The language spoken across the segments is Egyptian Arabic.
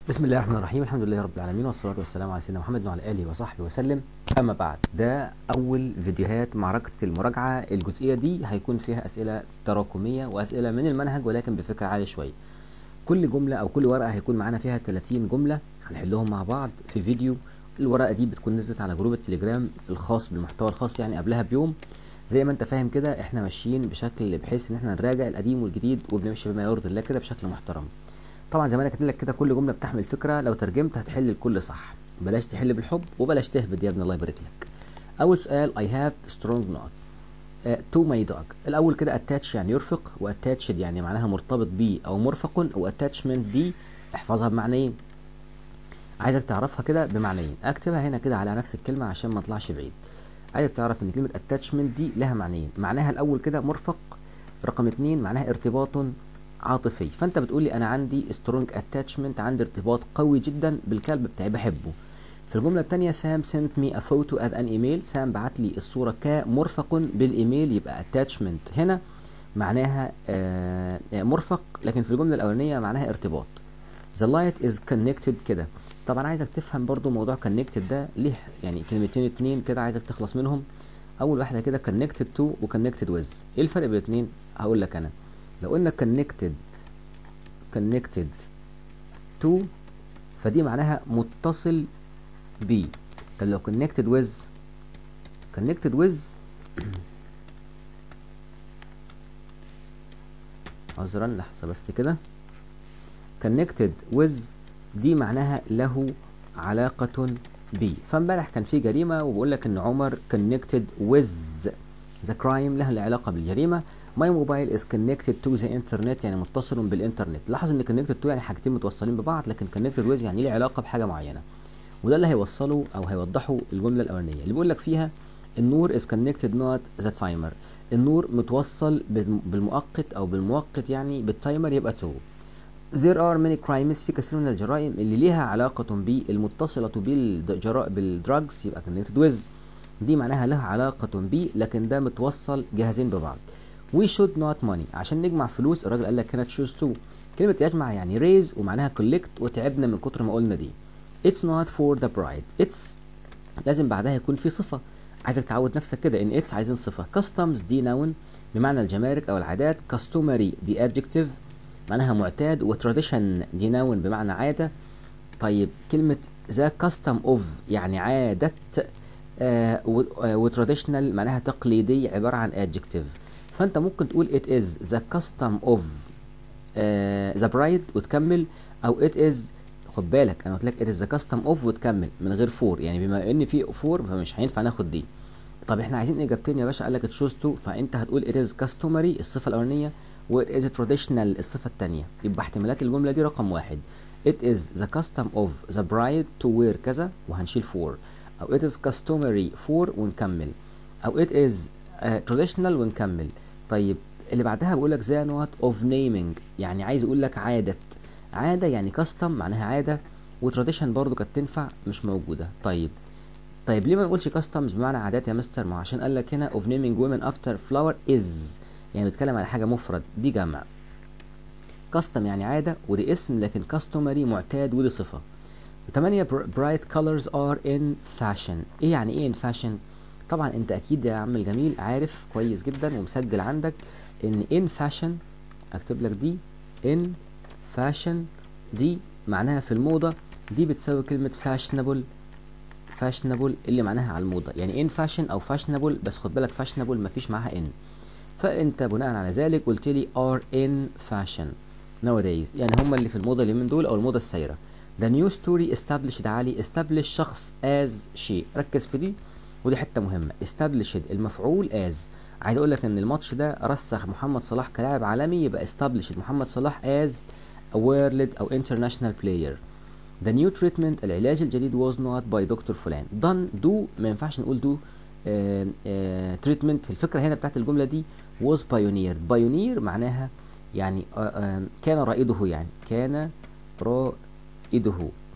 بسم الله الرحمن الرحيم الحمد لله رب العالمين والصلاة والسلام على سيدنا محمد وعلى آله وصحبه وسلم أما بعد ده أول فيديوهات معركة المراجعة الجزئية دي هيكون فيها أسئلة تراكمية وأسئلة من المنهج ولكن بفكرة عالية شوية كل جملة أو كل ورقة هيكون معانا فيها 30 جملة هنحلهم مع بعض في فيديو الورقة دي بتكون نزلت على جروب التليجرام الخاص بالمحتوى الخاص يعني قبلها بيوم زي ما انت فاهم كده احنا ماشيين بشكل بحيث ان احنا نراجع القديم والجديد وبنمشي بما يرضي الله كده بشكل محترم طبعا زي ما انا كاتب لك كده كل جمله بتحمل فكره لو ترجمت هتحل الكل صح بلاش تحل بالحب وبلاش تهبد يا ابني الله يبارك لك اول سؤال I have strong knot uh, to my dog الاول كده attach يعني يرفق وattached يعني معناها مرتبط بيه او مرفق وattachment دي احفظها بمعنيين عايزك تعرفها كده بمعنيين اكتبها هنا كده على نفس الكلمه عشان ما اطلعش بعيد عايزك تعرف ان كلمه attachment دي لها معنيين معناها الاول كده مرفق رقم اتنين معناها ارتباط عاطفي فانت بتقول لي انا عندي سترونج اتاتشمنت عندي ارتباط قوي جدا بالكلب بتاعي بحبه في الجمله الثانيه سام سنت مي ا فوتو از ان ايميل سام بعت لي الصوره كمرفق بالايميل يبقى اتاتشمنت هنا معناها آه مرفق لكن في الجمله الاولانيه معناها ارتباط the light is connected كده طبعا عايزك تفهم برضو موضوع connected ده ليه يعني كلمتين اتنين كده عايزك تخلص منهم اول واحده كده connected to و connected with ايه الفرق بين الاتنين هقول لك انا لو قلنا connected connected to فدي معناها متصل ب طب لو connected with connected with عذرا لحظة بس كده connected with دي معناها له علاقة ب فامبارح كان في جريمة وبقول لك ان عمر connected with the crime له العلاقة بالجريمة ماي موبايل از كونكتد تو ذا انترنت يعني متصل بالانترنت لاحظ ان كونكتد تو يعني حاجتين متوصلين ببعض لكن كونكتد ويز يعني ليه علاقه بحاجه معينه وده اللي هيوصله او هيوضحه الجمله الاولانيه اللي بيقول لك فيها النور از كونكتد نوت ذا تايمر النور متوصل بالمؤقت او بالمؤقت يعني بالتايمر يبقى تو there are many crimes في كثير من الجرائم اللي ليها علاقة بالمتصلة بالجرائم بالدراجز يبقى connected with دي معناها لها علاقة ب لكن ده متوصل جهازين ببعض we should not money عشان نجمع فلوس الراجل قال لك هنا choose to كلمة يجمع يعني raise ومعناها collect وتعبنا من كتر ما قلنا دي it's not for the bride it's لازم بعدها يكون في صفة عايزك تعود نفسك كده ان it's عايزين صفة customs دي noun بمعنى الجمارك او العادات customary دي adjective معناها معتاد وتراديشن دي noun بمعنى عادة طيب كلمة the custom of يعني عادة آه وتراديشنال معناها تقليدي عبارة عن adjective فانت ممكن تقول it is the custom of uh, the bride وتكمل او it is خد بالك انا قلت لك it is the custom of وتكمل من غير فور يعني بما ان في فور فمش هينفع ناخد دي طب احنا عايزين اجابتين يا باشا قال لك تشوز تو فانت هتقول it is customary الصفه الاولانيه و it is traditional الصفه الثانيه يبقى احتمالات الجمله دي رقم واحد it is the custom of the bride to wear كذا وهنشيل فور او it is customary for ونكمل او it is uh, traditional ونكمل طيب اللي بعدها بقول لك ذا نوت اوف نيمينج يعني عايز اقول لك عاده عاده يعني كاستم معناها عاده وتراديشن برضو كانت تنفع مش موجوده طيب طيب ليه ما نقولش كاستمز بمعنى عادات يا مستر ما عشان قال لك هنا اوف نيمينج وومن افتر فلاور از يعني بيتكلم على حاجه مفرد دي جمع كاستم يعني عاده ودي اسم لكن كاستومري معتاد ودي صفه 8 bright colors are in fashion ايه يعني ايه in fashion طبعا انت اكيد يا عم الجميل عارف كويس جدا ومسجل عندك ان ان فاشن اكتب لك دي ان فاشن دي معناها في الموضة دي بتساوي كلمة فاشنبل فاشنبل اللي معناها على الموضة يعني ان فاشن او فاشنبل بس خد بالك فاشنبل مفيش معاها ان فانت بناء على ذلك قلت لي ار ان فاشن nowadays يعني هم اللي في الموضة اللي من دول او الموضة السايرة The new story established علي establish شخص as شيء ركز في دي ودي حته مهمه established المفعول as عايز اقول لك ان الماتش ده رسخ محمد صلاح كلاعب عالمي يبقى established محمد صلاح as a world او international player the new treatment العلاج الجديد was not by دكتور فلان done do ما ينفعش نقول do uh, uh, treatment الفكره هنا بتاعت الجمله دي was pioneered pioneer معناها يعني uh, uh, كان رائده يعني كان رائده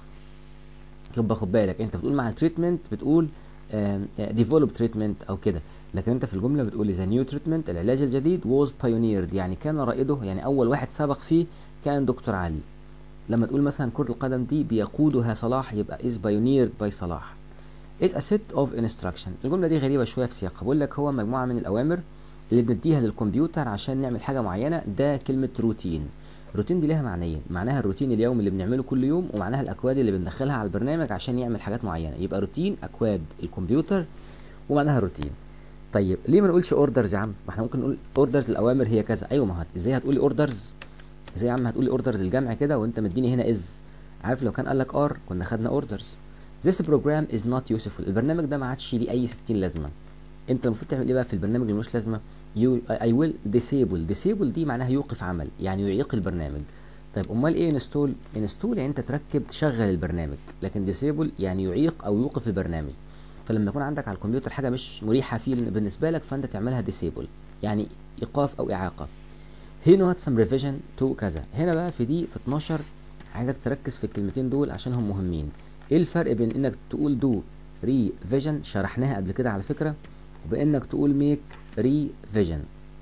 يبقى خد بالك انت بتقول مع التريتمنت بتقول ديفلوب تريتمنت او كده لكن انت في الجمله بتقول ذا نيو تريتمنت العلاج الجديد was pioneered يعني كان رائده يعني اول واحد سبق فيه كان دكتور علي لما تقول مثلا كرة القدم دي بيقودها صلاح يبقى is pioneered by صلاح is a set of instruction الجملة دي غريبة شوية في سياقها بقول لك هو مجموعة من الأوامر اللي بنديها للكمبيوتر عشان نعمل حاجة معينة ده كلمة روتين الروتين دي لها معنيين معناها الروتين اليومي اللي بنعمله كل يوم ومعناها الأكواد اللي بندخلها على البرنامج عشان يعمل حاجات معينة يبقى روتين أكواد الكمبيوتر ومعناها روتين طيب ليه ما نقولش اوردرز يا عم ما احنا ممكن نقول اوردرز الاوامر هي كذا ايوه ما هت ازاي هتقولي اوردرز ازاي يا عم هتقولي اوردرز الجمع كده وانت مديني هنا از عارف لو كان قال لك ار كنا خدنا اوردرز This program is not useful البرنامج ده ما عادش ليه اي 60 لازمه انت المفروض تعمل ايه بقى في البرنامج اللي ملوش لازمه you I will disable disable دي معناها يوقف عمل يعني يعيق البرنامج طيب امال ايه انستول انستول يعني انت تركب تشغل البرنامج لكن disable يعني يعيق او يوقف البرنامج فلما يكون عندك على الكمبيوتر حاجه مش مريحه فيه بالنسبه لك فانت تعملها disable يعني ايقاف او اعاقه هنا some revision to كذا هنا بقى في دي في 12 عايزك تركز في الكلمتين دول عشان هم مهمين ايه الفرق بين انك تقول دو ريفيجن شرحناها قبل كده على فكره وبانك تقول ميك ريفيجن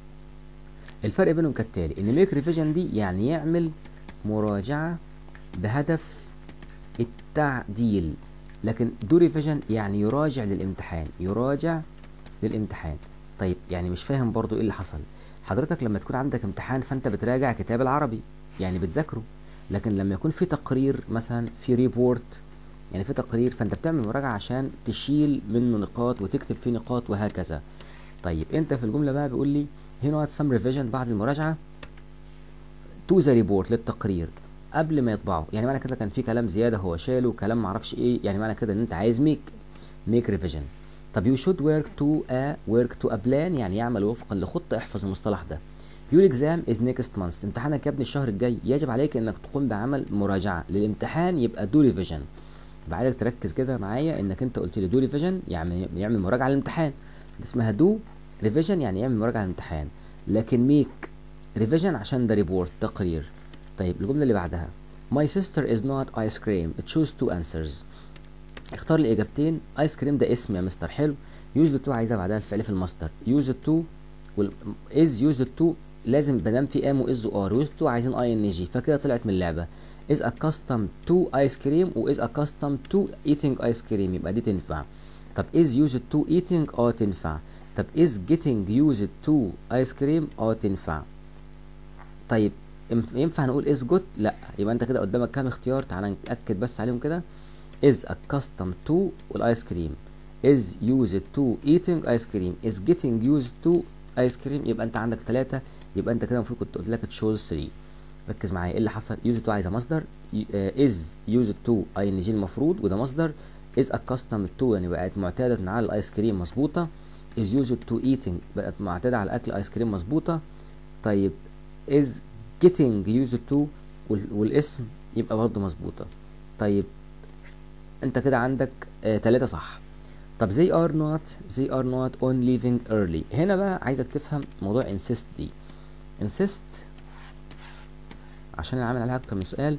الفرق بينهم كالتالي ان ميك ريفيجن دي يعني يعمل مراجعه بهدف التعديل لكن دو ريفيجن يعني يراجع للامتحان يراجع للامتحان طيب يعني مش فاهم برضو ايه اللي حصل حضرتك لما تكون عندك امتحان فانت بتراجع كتاب العربي يعني بتذاكره لكن لما يكون في تقرير مثلا في ريبورت يعني في تقرير فانت بتعمل مراجعه عشان تشيل منه نقاط وتكتب فيه نقاط وهكذا طيب انت في الجمله بقى بيقول لي هنا سم ريفيجن بعد المراجعه تو ذا ريبورت للتقرير قبل ما يطبعه يعني معنى كده كان في كلام زياده هو شاله كلام معرفش ايه يعني معنى كده ان انت عايز ميك ميك ريفيجن طب يو شود ورك تو ا ورك تو ا بلان يعني يعمل وفقا لخطه احفظ المصطلح ده يور اكزام از نيكست مانث امتحانك يا ابني الشهر الجاي يجب عليك انك تقوم بعمل مراجعه للامتحان يبقى دو ريفيجن يبقى عايزك تركز كده معايا انك انت قلت لي دو ريفيجن يعني يعمل مراجعه للامتحان دي اسمها دو ريفيجن يعني يعمل مراجعه للامتحان لكن ميك ريفيجن عشان ده ريبورت تقرير طيب الجمله اللي بعدها My sister is not ice cream. Choose two answers. اختار لي اجابتين ايس كريم ده اسم يا مستر حلو يوز تو عايزها بعدها الفعل في الماستر يوز تو وال از يوز تو لازم بدام في ام واز وار يوز تو عايزين اي ان جي فكده طلعت من اللعبه is accustomed to ice cream و is accustomed to eating ice cream يبقى دي تنفع طب is used to eating اه تنفع طب is getting used to ice cream اه تنفع طيب ينفع نقول is good لا يبقى انت كده قدامك كام اختيار تعال نتاكد بس عليهم كده is accustomed to والايس كريم is used to eating ice cream is getting used to ice cream يبقى انت عندك ثلاثة يبقى انت كده المفروض كنت قلت لك تشوز 3 ركز معايا ايه اللي حصل used to عايزه مصدر is used to ing المفروض وده مصدر is accustomed to يعني بقت معتادة على الايس كريم مظبوطة is used to eating بقت معتادة على اكل ايس كريم مظبوطة طيب is getting used to والاسم يبقى برضه مظبوطة طيب انت كده عندك آه تلاتة صح طب they are not they are not on leaving early هنا بقى عايزك تفهم موضوع insist دي insist عشان انا عامل عليها اكتر من سؤال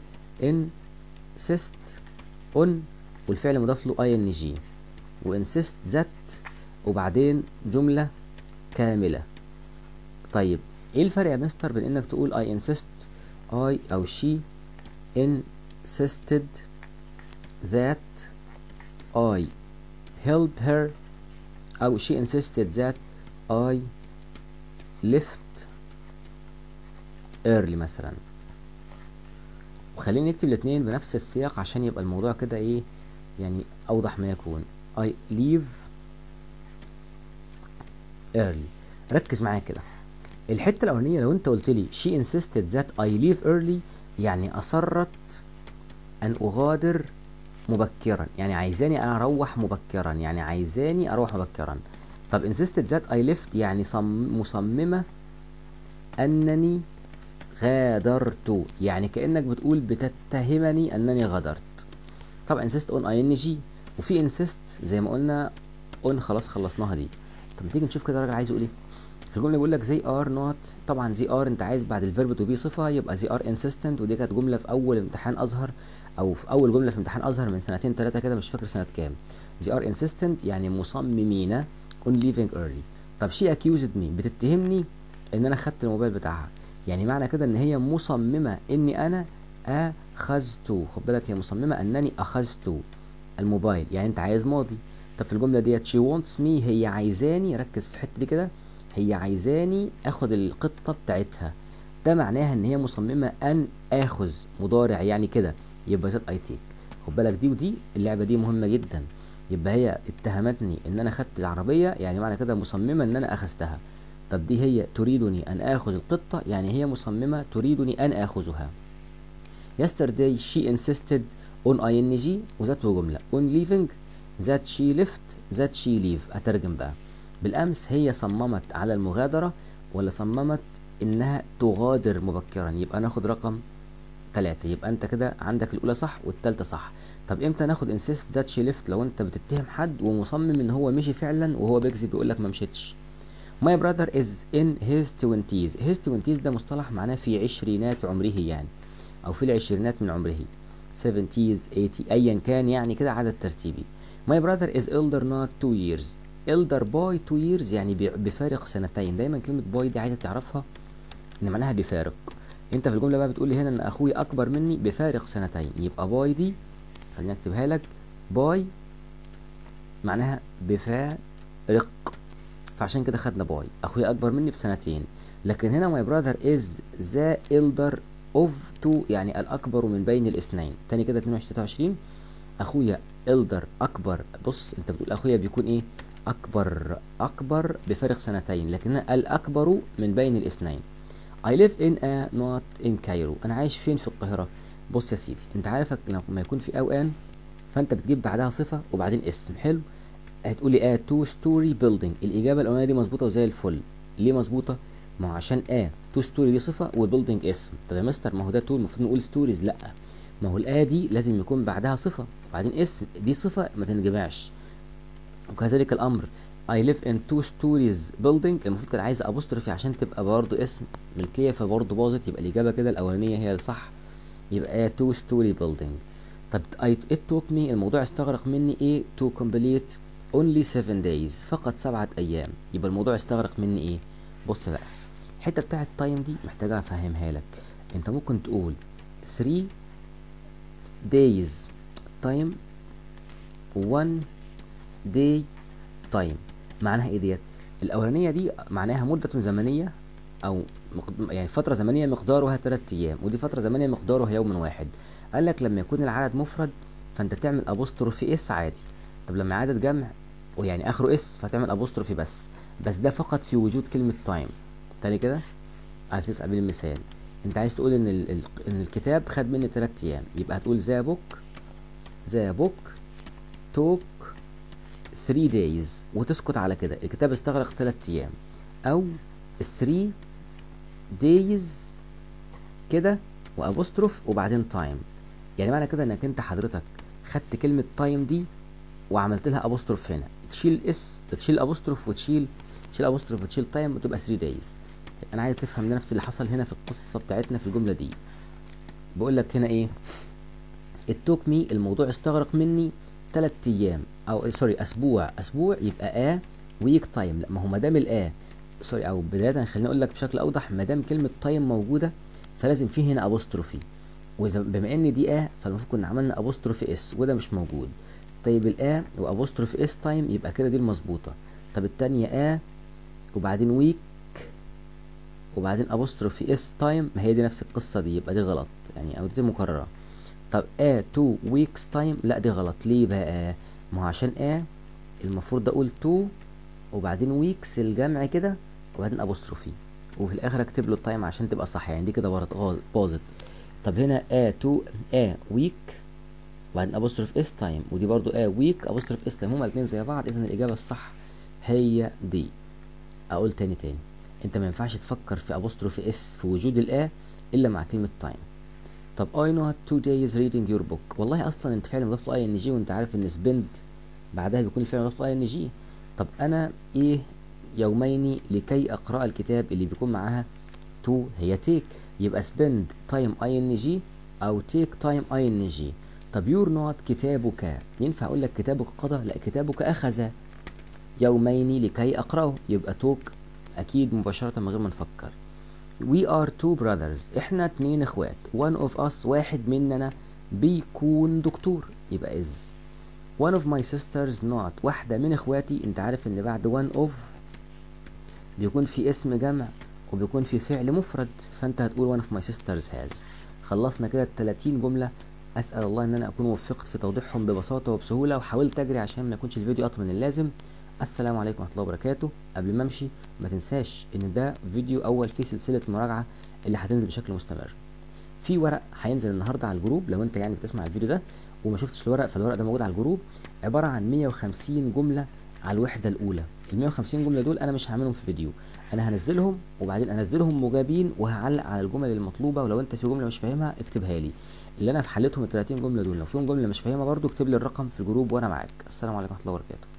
insist on والفعل مضاف له ing وinsist that وبعدين جملة كاملة طيب ايه الفرق يا مستر بين انك تقول I insist I او she insisted that I help her أو she insisted that I left early مثلا وخلينا نكتب الاتنين بنفس السياق عشان يبقى الموضوع كده ايه يعني أوضح ما يكون I leave early ركز معايا كده الحتة الأولانية لو أنت قلت لي she insisted that I leave early يعني أصرت أن أغادر مبكرا يعني عايزاني انا اروح مبكرا يعني عايزاني اروح مبكرا طب insisted that I left يعني صم مصممة انني غادرت يعني كأنك بتقول بتتهمني انني غادرت طب insist on ing وفي insist زي ما قلنا on خلاص خلصناها دي طب تيجي نشوف كده الراجل عايز يقول ايه في الجمله بيقول لك they are not طبعا they are انت عايز بعد الفيرب تو بي صفه يبقى they are insistent ودي كانت جمله في اول امتحان ازهر او في اول جمله في امتحان ازهر من سنتين ثلاثه كده مش فاكر سنه كام they are insistent يعني مصممين on leaving early طب she accused me بتتهمني ان انا خدت الموبايل بتاعها يعني معنى كده ان هي مصممه اني انا اخذت خد بالك هي مصممه انني اخذت الموبايل يعني انت عايز ماضي طب في الجمله ديت she wants me هي عايزاني ركز في الحته دي كده هي عايزاني اخد القطه بتاعتها ده معناها ان هي مصممه ان اخذ مضارع يعني كده يبقى زاد اي تيك خد بالك دي ودي اللعبه دي مهمه جدا يبقى هي اتهمتني ان انا خدت العربيه يعني معنى كده مصممه ان انا اخذتها طب دي هي تريدني ان اخذ القطه يعني هي مصممه تريدني ان اخذها yesterday she insisted on ing وذات جمله on leaving that she left that she leave اترجم بقى بالامس هي صممت على المغادره ولا صممت انها تغادر مبكرا يبقى ناخد رقم ثلاثة يبقى انت كده عندك الاولى صح والثالثه صح طب امتى ناخد insist that she left لو انت بتتهم حد ومصمم ان هو مشي فعلا وهو بيكذب بيقول لك ما مشيتش My brother is in his twenties his twenties ده مصطلح معناه في عشرينات عمره يعني او في العشرينات من عمره 70s 80 ايا كان يعني كده عدد ترتيبي My brother is elder not two years elder by two years يعني بفارق سنتين دايما كلمة باي دي عايزة تعرفها ان معناها بفارق انت في الجملة بقى بتقول لي هنا ان اخوي اكبر مني بفارق سنتين يبقى باي دي خليني اكتبها لك باي معناها بفارق فعشان كده خدنا باي اخويا اكبر مني بسنتين لكن هنا ماي براذر از ذا elder اوف تو يعني الاكبر من بين الاثنين تاني كده 22 23 اخويا elder اكبر بص انت بتقول اخويا بيكون ايه اكبر اكبر بفارق سنتين لكن الاكبر من بين الاثنين I live in a not in Cairo انا عايش فين في القاهره بص يا سيدي انت عارفك لما يكون في او ان فانت بتجيب بعدها صفه وبعدين اسم حلو هتقولي اه تو ستوري بيلدينج الاجابه الاولانيه دي مظبوطه وزي الفل ليه مظبوطه ما هو عشان اه تو ستوري دي صفه وبيلدينج اسم طب يا مستر ما هو ده تو المفروض نقول ستوريز لا ما هو الآية دي لازم يكون بعدها صفة وبعدين اسم دي صفة ما تنجمعش وكذلك الأمر I live in two stories building المفروض كده عايزة أبوستروفي عشان تبقى برضه اسم ملكية فبرضه باظت يبقى الإجابة كده الأولانية هي الصح يبقى two story building طب I, it took me الموضوع استغرق مني ايه to complete only seven days فقط سبعة أيام يبقى الموضوع استغرق مني ايه بص بقى الحتة بتاعة تايم دي محتاجة أفهمها لك أنت ممكن تقول 3 days time 1 day time معناها ايه ديت الاولانيه دي معناها مده زمنيه او مقد... يعني فتره زمنيه مقدارها 3 ايام ودي فتره زمنيه مقدارها يوم واحد قال لك لما يكون العدد مفرد فانت تعمل ابوستروفي اس عادي طب لما عدد جمع ويعني اخره اس فتعمل ابوستروفي بس بس ده فقط في وجود كلمه تايم تاني كده على سبيل المثال انت عايز تقول ان ال... ال... ان الكتاب خد مني 3 ايام يبقى هتقول ذا بوك ذا بوك توك 3 days وتسكت على كده الكتاب استغرق 3 ايام او 3 days كده وابوستروف وبعدين تايم يعني معنى كده انك انت حضرتك خدت كلمه تايم دي وعملت لها ابوستروف هنا تشيل اس تشيل ابوستروف وتشيل تشيل ابوستروف وتشيل تايم وتبقى 3 days انا عايز تفهم ده نفس اللي حصل هنا في القصه بتاعتنا في الجمله دي بقول لك هنا ايه التوك مي الموضوع استغرق مني 3 ايام او سوري اسبوع اسبوع يبقى ا ويك تايم لا ما هو ما دام الا سوري او بدايه خليني اقول لك بشكل اوضح ما دام كلمه تايم موجوده فلازم في هنا ابوستروفي واذا بما ان دي ا فالمفروض كنا عملنا ابوستروفي اس وده مش موجود طيب الا وابوستروفي اس تايم يبقى كده دي المظبوطه طب التانية ا وبعدين ويك وبعدين ابوستروفي اس تايم ما هي دي نفس القصه دي يبقى دي غلط يعني او دي مكرره طب ا تو ويكس تايم لا دي غلط ليه بقى ما هو عشان ا المفروض اقول تو وبعدين ويكس الجمع كده وبعدين ابوستروفي وفي الاخر اكتب له التايم عشان تبقى صح يعني دي كده باظت طب هنا ا تو ا ويك وبعدين ابوستروف اس تايم ودي برضو ا ويك ابوستروف اس تايم هما الاثنين زي بعض اذا الاجابه الصح هي دي اقول تاني تاني انت ما ينفعش تفكر في ابوستروفي اس في وجود الا الا مع كلمه تايم طب I not two days reading your book والله اصلا انت فعلا مضاف له اي ان جي وانت عارف ان spend بعدها بيكون الفعل مضاف له اي ان جي طب انا ايه يومين لكي اقرا الكتاب اللي بيكون معاها to هي take يبقى spend time اي ان جي او take time اي ان جي طب يور نوت كتابك ينفع اقول لك كتابك قضى لا كتابك اخذ يومين لكي اقراه يبقى توك اكيد مباشره من غير ما نفكر we are two brothers احنا اتنين اخوات one of us واحد مننا بيكون دكتور يبقى is one of my sisters not واحدة من اخواتي انت عارف ان بعد one of بيكون في اسم جمع وبيكون في فعل مفرد فانت هتقول one of my sisters has خلصنا كده ال 30 جملة اسأل الله ان انا اكون وفقت في توضيحهم ببساطة وبسهولة وحاولت اجري عشان ما يكونش الفيديو اطول من اللازم السلام عليكم ورحمة الله وبركاته قبل ما امشي ما تنساش ان ده فيديو اول في سلسلة المراجعة اللي هتنزل بشكل مستمر في ورق هينزل النهارده على الجروب لو انت يعني بتسمع الفيديو ده وما شفتش الورق فالورق ده موجود على الجروب عبارة عن 150 جملة على الوحدة الأولى ال 150 جملة دول أنا مش هعملهم في فيديو أنا هنزلهم وبعدين أنزلهم مجابين وهعلق على الجمل المطلوبة ولو أنت في جملة مش فاهمها اكتبها لي اللي أنا في حلتهم ال 30 جملة دول لو فيهم جملة مش فاهمها برضو اكتب لي الرقم في الجروب وأنا معاك السلام عليكم ورحمة الله وبركاته